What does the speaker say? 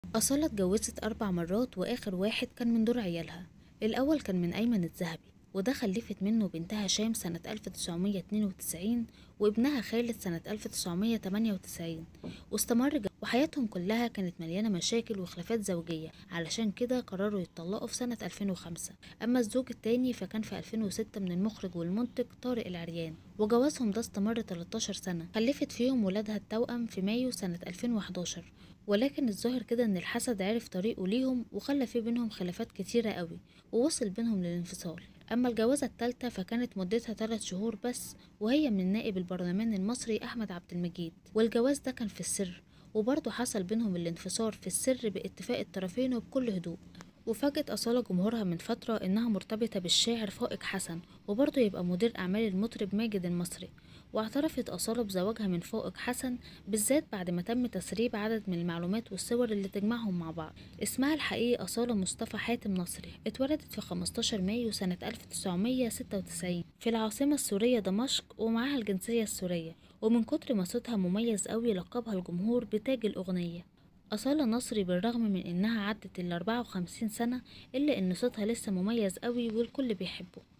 أصالة اتجوزت أربع مرات وآخر واحد كان من دور عيالها الأول كان من أيمن الذهبي وده خلفت منه بنتها شام سنة 1992 وابنها خالد سنة 1998 واستمر جو- وحياتهم كلها كانت مليانة مشاكل وخلافات زوجية علشان كده قرروا يتطلقوا في سنة 2005 أما الزوج التاني فكان في 2006 من المخرج والمنتج طارق العريان وجوازهم ده استمر 13 سنة خلفت فيهم ولادها التوأم في مايو سنة 2011 ولكن الظاهر كده ان الحسد عرف طريقه ليهم وخلى في بينهم خلافات كتيرة قوي ووصل بينهم للانفصال اما الجوازة التالتة فكانت مدتها 3 شهور بس وهي من نائب البرلمان المصري احمد عبد المجيد والجواز ده كان في السر وبرضه حصل بينهم الانفصال في السر باتفاق الطرفين وبكل هدوء وفاجأت أصالة جمهورها من فترة إنها مرتبطة بالشاعر فائق حسن وبرضه يبقى مدير أعمال المطرب ماجد المصري واعترفت أصالة بزواجها من فائق حسن بالذات بعد ما تم تسريب عدد من المعلومات والصور اللي تجمعهم مع بعض اسمها الحقيقي أصالة مصطفى حاتم نصري اتولدت في 15 مايو سنة 1996 في العاصمة السورية دمشق ومعاها الجنسية السورية ومن كتر ما صوتها مميز قوي لقبها الجمهور بتاج الأغنية أصالة نصري بالرغم من إنها عدت ال 54 سنة إلا إن صوتها لسه مميز قوي والكل بيحبه